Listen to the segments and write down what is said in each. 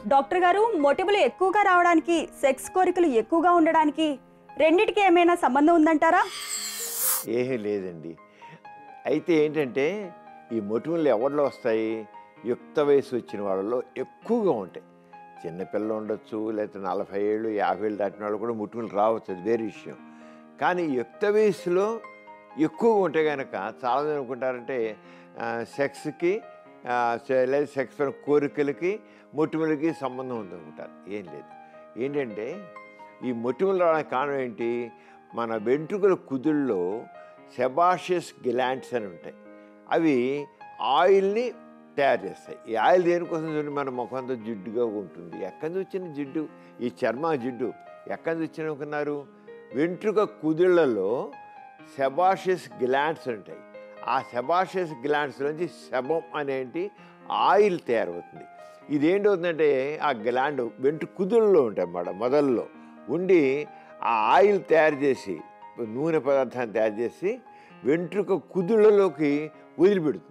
doctor గారు మొటిమలు ఎక్కువగా రావడానికి సెక్స్ కోరికలు ఎక్కువగా ఉండడానికి రెండిటికి ఏమైనా సంబంధం ఉందంటారా ఏమీ లేదండి అయితే ఏంటంటే ఈ మొటిమలు ఎవరిలో వస్తాయి యుక్త వయసు వచ్చిన వాళ్ళలో ఎక్కువగా ఉంటాయి చిన్నపిల్లలు ఉండొచ్చు లేకపోతే నలభై ఏళ్ళు యాభై ఏళ్ళు దాటిన వాళ్ళు కూడా మొటిమలు రావచ్చు అది వేరే విషయం కానీ యుక్త వయసులో ఎక్కువగా ఉంటే కనుక చాలామంది అనుకుంటారంటే ఆ, సెక్స్కి ఆ, సె- లేదా సెక్స్ పైన కోరికలకి మొటిమలకి సంబంధం ఉందనుకుంటారు ఏం లేదు ఏంటంటే ఈ మొటిమలు రావడానికి కారణం ఏంటి మన వెంట్రుకల కుదుళ్ళలో సెబాషియస్ గ్లాండ్స్ అని ఉంటాయి అవి ఆయిల్ని తయారు చేస్తాయి ఈ ఆయిల్ దేనికోసం చూడండి మన ముఖంతో జిడ్డుగా ఉంటుంది ఎక్కడి నుంచి వచ్చిన జిడ్డు ఈ చర్మ జిడ్డు ఎక్కడి నుంచి వచ్చిన అనుకున్నారు వెంట్రుక కుదుళ్లలో సెబాషియస్ గ్లాండ్స్ ఉంటాయి ఆ సెబాషియస్ గ్లాండ్స్ నుంచి శబం అనేటి ఆయిల్ తయారవుతుంది ఇదేంటవుతుందంటే ఆ గ్లాండ్ వెంట్రు కుదుళ్ళలో ఉంటాయి అన్నమాట మొదల్లో ఉండి ఆ ఆయిల్ తయారు చేసి నూనె పదార్థాన్ని తయారు చేసి వెంట్రుక కుదుళ్ళలోకి వదిలిపెడుతుంది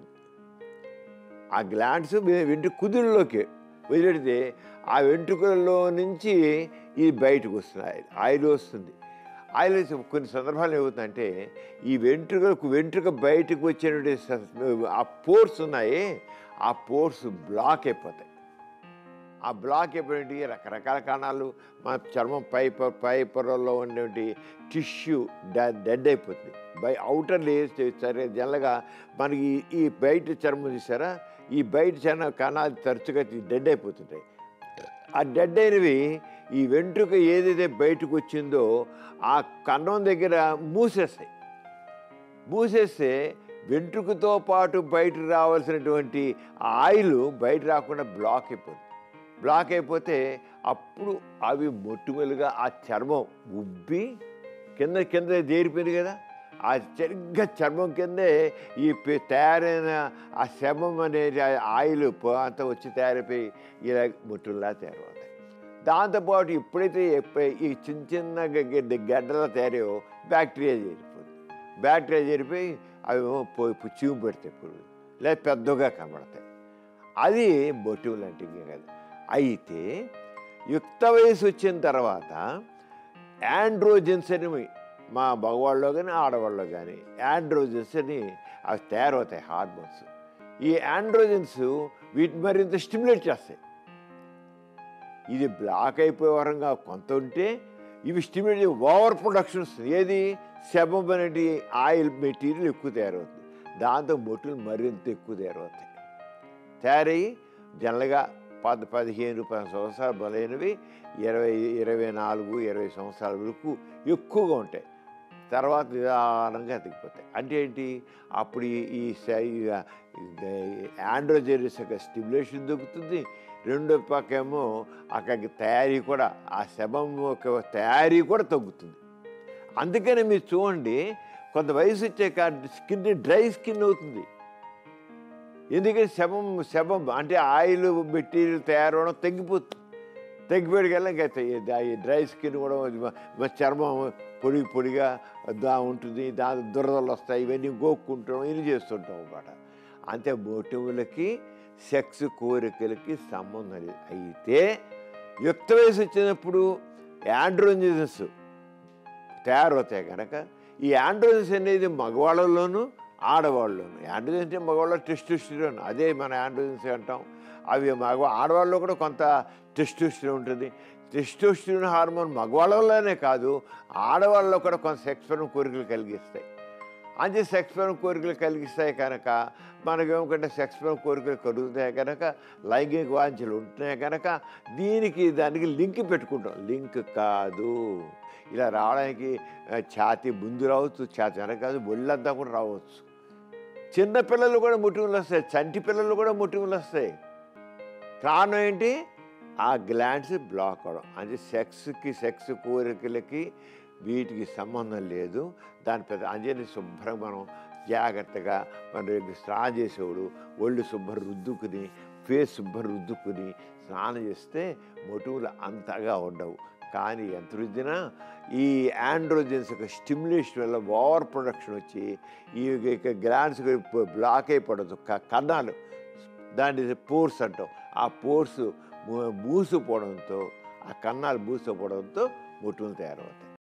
ఆ గ్లాండ్స్ వెంట్రుక కుదుళ్ళలోకి వదిలిపెడితే ఆ వెంట్రుకలలో నుంచి ఇది బయటకు వస్తుంది ఆయిల్ వస్తుంది ఆయిల్ వచ్చి కొన్ని సందర్భాలు ఏమవుతుందంటే ఈ వెంట్రుకలకు వెంట్రుక బయటకు వచ్చినటువంటి స- ఆ పోర్స్ ఉన్నాయి ఆ పోర్స్ బ్లాక్ అయిపోతాయి ఆ బ్లాక్ అయిపోయినవి రకరకాల కారణాలు మన చర్మం పై పొ- పై పొరల్లో ఉండేటి టిష్యూ డెడ్ అయిపోతుంది బై అవుటర్ లేయర్స్ సరే జనరల్గా మనకి ఈ- ఈ బయట చర్మం చూసారా ఈ బయట చర్మ కణాలు తరచుగా డెడ్ అయిపోతుంటాయి ఆ డెడ్ అయినవి ఈ వెంట్రుక ఏదైతే బయటకు వచ్చిందో ఆ కన్నం దగ్గర మూసేస్తాయి మూసేస్తే వెంట్రుకతో పాటు బయట రావాల్సినటువంటి ఆ ఆయిల్ బయట రాకుండా బ్లాక్ అయిపోతుంది బ్లాక్ అయిపోతే అప్పుడు అవి మొట్టుమలుగా ఆ చర్మం ఉబ్బి కింద కింద చేరిపోయింది కదా ఆ సరిగ్గా చర్మం కిందే ఈ పె- తయారైన ఆ శవం అనేది ఆ ఆయిల్ పో- అంతా వచ్చి తయారైపోయి ఇలా ముట్టుల్లా తయారవుతాయి దాంతోపాటు ఎప్పుడైతే ఎప్ప- ఈ చిన్న చిన్న గ- గ- గడ్డలా తయారో బ్యాక్టీరియా చేరిపోతుంది బ్యాక్టీరియా చేరిపోయి అవి పోయి చీము పెడతాయి ఇప్పుడు లేదా పెద్దగా కనబడతాయి అది మొటివ్ లాంటి కాదు అయితే యుక్త వయసు వచ్చిన తర్వాత యాండ్రోజెన్స్ అని మా మగవాళ్ళలో కానీ ఆడవాళ్ళలో కానీ యాండ్రోజెన్స్ అని అవి తయారవుతాయి హార్మోన్స్ ఈ యాండ్రోజెన్స్ వీటిని మరింత స్టిమ్యులేట్ చేస్తాయి ఇది బ్లాక్ అయిపోయే వరంగా కొంత ఉంటే ఇవి స్టిమ్యులేట్ ఓవర్ ప్రొడక్షన్ వస్తుంది ఏది శబం అనేది ఆయిల్ మెటీరియల్ ఎక్కువ తయారవుతుంది దాంతో మొట్టులు మరింత ఎక్కువ తయారవుతాయి తయారయ్యి జనరల్గా పది పదిహేను పది సంవత్సరాలు బలైనవి ఇరవై ఇరవై నాలుగు ఇరవై సంవత్సరాల వరకు ఎక్కువగా ఉంటాయి తర్వాత నిదానంగా తగ్గిపోతాయి అంటే ఏంటి అప్పుడు ఈ- ఈ ఆండ్రోజెరిస్ యొక్క స్టిమ్యులేషన్ దొరుకుతుంది రెండో పక్క ఏమో అక్కడికి తయారీ కూడా ఆ శవం యొక్క తయారీ కూడా తగ్గుతుంది అందుకని మీరు చూడండి కొంత వయసు వచ్చాక స్కిన్ డ్రై స్కిన్ అవుతుంది ఎందుకంటే శవం శవం అంటే ఆయిల్ మెటీరియల్ తయారవడం తగ్గిపోతుంది తగ్గిపోయేకల్లా ఇంకా త- ఈ డ్రై స్కిన్ కూడా మ- మ- చర్మం పొడి పొడిగా దా ఉంటుంది దాని దురదలు వస్తాయి ఇవన్నీ గోక్కుంటాం ఇవి చేస్తుంటాం అన్నమాట అంతే మోటివులకి సెక్స్ కోరికలకి సంబంధం లేదు అయితే యుక్త వయసు వచ్చినప్పుడు యాండ్రోజెన్స్ తయారవుతాయి కనుక ఈ యాండ్రోజెన్స్ అనేది మగవాళ్ళలోనూ ఆడవాళ్ళలోను యాండ్రోజెన్స్ అంటే మగవాళ్ళ టెస్టోస్టిరోన్ అదే మన యాండ్రోజెన్స్ అంటాం అవి మగ ఆడవాళ్ళలో కూడా కొంత టెస్టోస్టిరోన్ ఉంటుంది టెస్టోస్టిరోన్ హార్మోన్ మగవాళ్ళలోనే కాదు ఆడవాళ్ళలో కూడా కొంత సెక్స్ పరం కోరికలు కలిగిస్తాయి అంతే సెక్స్ పరం కోరికలు కలిగిస్తాయి కనుక మనకేమనుకుంటే సెక్స్ పరం కోరికలు కలుగుతాయి కనుక లైంగిక వాంఛలు ఉంటున్నాయి కనుక దీనికి దానికి లింక్ పెట్టుకుంటాం లింక్ కాదు ఇలా రావడానికి ఆ, ఛాతీ ముందు రావచ్చు ఛాతీ వెనక కాదు ఒళ్ళంతా కూడా రావచ్చు చిన్న పిల్లలు కూడా ముట్టుములు వస్తాయి చంటి పిల్లలు కూడా ముట్టుములు వస్తాయి కారణం ఏంటి ఆ గ్లాండ్స్ బ్లాక్ అవడం అంటే సెక్స్కి సెక్స్ కోరికలకి వీటికి సంబంధం లేదు దాని పెద్ద అంజని శుభ్రంగా మనం జాగ్రత్తగా మనం స్నానం చేసేవాడు ఒళ్ళు శుభ్రం రుద్దుకుని ఫేస్ శుభ్రం రుద్దుకుని స్నానం చేస్తే మొటువులు అంతగా ఉండవు కానీ ఎంత రుద్దినా ఈ ఆండ్రోజెన్స్ యొక్క స్టిమ్యులేషన్ వల్ల ఓవర్ ప్రొడక్షన్ వచ్చి ఈ గ్లాండ్స్ బ్లాక్ అయిపోవడం క- కన్నాలు దాన్ని పోర్స్ అంటాం ఆ పోర్స్ మూ- బూసుపోవడంతో ఆ కన్నాలు బూసుపోవడంతో మొటిమలు తయారవుతాయి